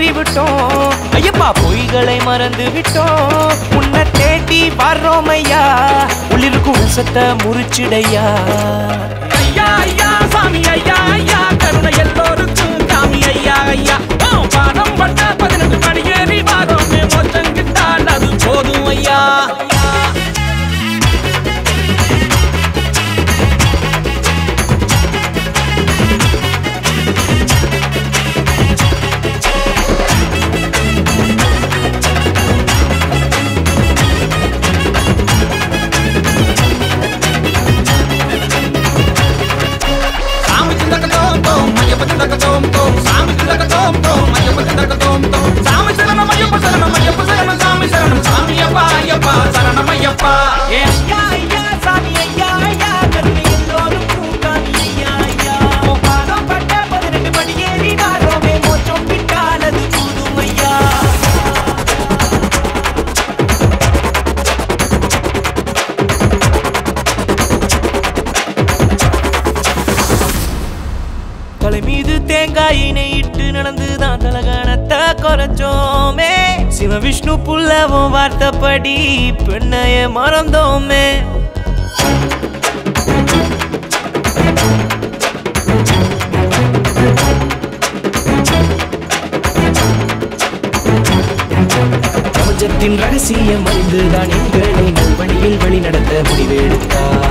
மாறி விட்டோம் ஐயப்பா பொய்களை மறந்து விட்டோம் உன்னை தேடி வர்றோம் ஐயா உள்ளிருக்கும் உசத்தை முறிச்சிடையா ஐயா ஐயா சாமி ஐயா ஐயா கருணை எல்லோருக்கும் காமி ஐயா ஐயா ஓ, பாதம் பட்ட பதினெட்டு படியேறி வாரோம் மொத்தம் கிட்டால் அது போதும் ஐயா சாமி சிந்தக்க தோம் தோம் ஐயப்ப சிந்தக்க தோம் தோம் சாமி சிந்தக்க தோம் தோம் ஐயப்ப சிந்தக்க தோம் தோம் சாமி சரணம் ஐயப்ப சரணம் ஐயப்ப சரணம் சாமி சரணம் சாமி அப்பா ஐயப்பா சரணம் ஐயப்பா ஏ ஐயா ஐயா சாமி ஐயா ஐயா கருணை எல்லோருக்கும் காமி ஐயா ஐயா உன் பாதம் பட்ட பதினெட்டு படியேறி வர்றோமே மோட்சம் விட்டால் அது போதும் ஐயா தலை மீது தேங்காயினை இட்டு நடந்துதான் தலகணத்தை குறைச்சோமே சிவ விஷ்ணு புல்லவும் வார்த்தைப்படி பெண்ணைய மறந்தோமே பிரபஞ்சத்தின் ரகசியம் அறிந்துதான் எங்களை நல்வழியில் வழி நடத்த முடிவெடுத்தார்